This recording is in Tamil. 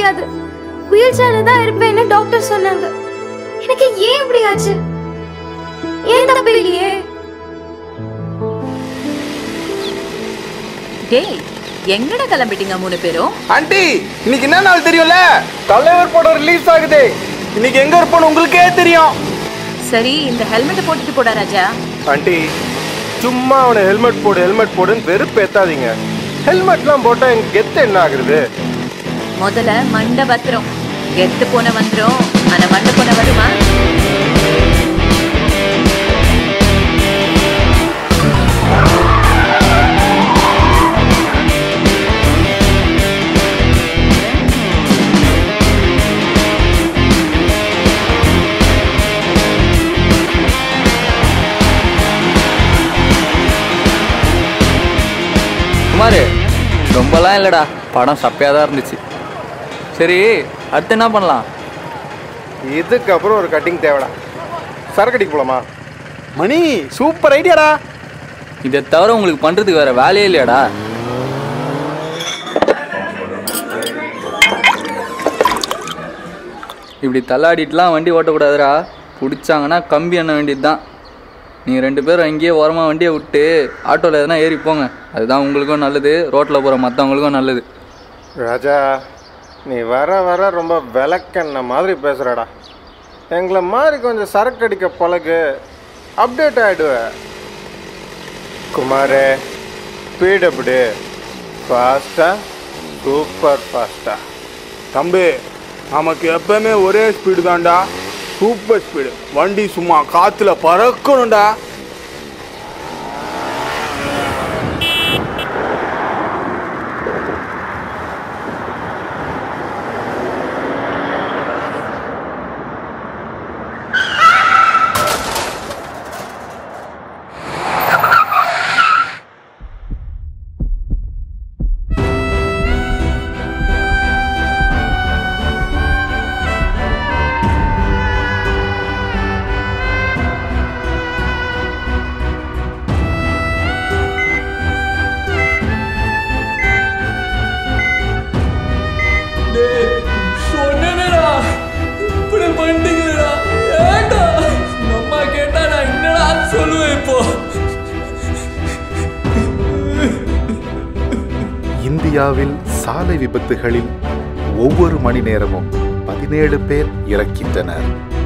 முடியாது வீல் சேர்ல தான் இருப்பேன்னு டாக்டர் சொன்னாங்க எனக்கு ஏன் இப்படி ஆச்சு ஏன் தப்பு இல்லையே டேய் எங்கடா கிளம்பிட்டீங்க மூணு பேரும் ஆண்டி இன்னைக்கு என்ன நாள் தெரியும்ல தலைவர் படம் ரிலீஸ் ஆகுது இன்னைக்கு எங்க இருப்போம்னு உங்களுக்கே தெரியும் சரி இந்த ஹெல்மெட்டை போட்டுட்டு போடா ராஜா ஆண்டி சும்மா அவனை ஹெல்மெட் போடு ஹெல்மெட் போடுன்னு வெறுப்பு ஏத்தாதீங்க ஹெல்மெட்லாம் போட்டா எங்க கெத்து என்ன ஆகுறது முதல்ல மண்டை பத்திரம் கெத்து போன வந்துரும் ஆனா மண்டை போன வருமா குமார் ரொம்பலாம் இல்லைடா படம் சப்பையாக தான் இருந்துச்சு சரி அடுத்து என்ன பண்ணலாம் இதுக்கப்புறம் ஒரு கட்டிங் தேவைடா சரக்கு அடிக்க போலாமா மணி சூப்பர் ஐடியாடா இதை தவிர உங்களுக்கு பண்ணுறதுக்கு வேறு வேலையே இல்லையாடா இப்படி தள்ளாடிட்டுலாம் வண்டி ஓட்டக்கூடாதுடா பிடிச்சாங்கன்னா கம்பி எண்ண வேண்டியது தான் நீங்கள் ரெண்டு பேரும் அங்கேயே ஓரமாக வண்டியை விட்டு ஆட்டோவில் எதனா ஏறி போங்க அதுதான் உங்களுக்கும் நல்லது ரோட்டில் போகிற மற்றவங்களுக்கும் நல்லது ராஜா நீ வர வர ரொம்ப விளக்கண்ண மாதிரி பேசுறடா எங்களை மாதிரி கொஞ்சம் சரக்கு அடிக்க பழகு அப்டேட் ஆயிடுவ குமாரே ஸ்பீட் எப்படி ஃபாஸ்டா சூப்பர் ஃபாஸ்டா தம்பி நமக்கு எப்பவுமே ஒரே ஸ்பீடு தான்டா சூப்பர் ஸ்பீடு வண்டி சும்மா காத்துல பறக்கணும்டா சொன்னேனடா இப்படி பண்ணிட்டீங்களா ஏண்டா அம்மா கேட்டா நான் என்னடா சொல்லுவேன் இப்போ இந்தியாவில் சாலை விபத்துகளில் ஒவ்வொரு மணி நேரமும் பதினேழு பேர் இறக்கின்றனர்